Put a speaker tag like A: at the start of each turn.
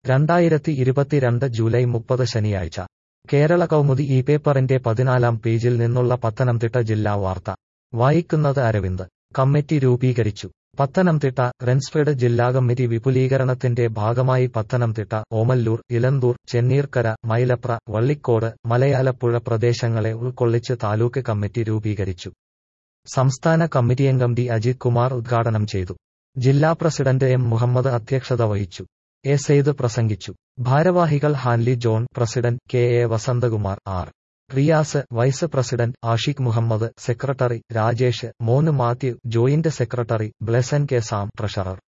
A: രണ്ടായിരത്തി ഇരുപത്തിരണ്ട് ജൂലൈ മുപ്പത് ശനിയാഴ്ച കേരള കൗമുദി ഈ പേപ്പറിന്റെ പതിനാലാം പേജിൽ നിന്നുള്ള പത്തനംതിട്ട ജില്ലാ വാർത്ത വായിക്കുന്നത് അരവിന്ദ് കമ്മിറ്റി രൂപീകരിച്ചു പത്തനംതിട്ട റെൻസ്ഫെഡ് ജില്ലാ കമ്മിറ്റി വിപുലീകരണത്തിന്റെ ഭാഗമായി പത്തനംതിട്ട ഓമല്ലൂർ ഇലന്തൂർ ചെന്നീർക്കര മൈലപ്ര വള്ളിക്കോട് മലയാലപ്പുഴ പ്രദേശങ്ങളെ ഉൾക്കൊള്ളിച്ച് താലൂക്ക് കമ്മിറ്റി രൂപീകരിച്ചു സംസ്ഥാന കമ്മിറ്റിയംഗം ഡി അജിത് കുമാർ ഉദ്ഘാടനം ചെയ്തു ജില്ലാ പ്രസിഡന്റ് എം മുഹമ്മദ് അധ്യക്ഷത വഹിച്ചു എ സെയ്ദ് പ്രസംഗിച്ചു ഭാരവാഹികൾ Hanley John president K A Vasanthakumar R Riyas vice president Ashiq Muhammad secretary Rajesh മോന് Mathew joint secretary Blessen K Sam treasurer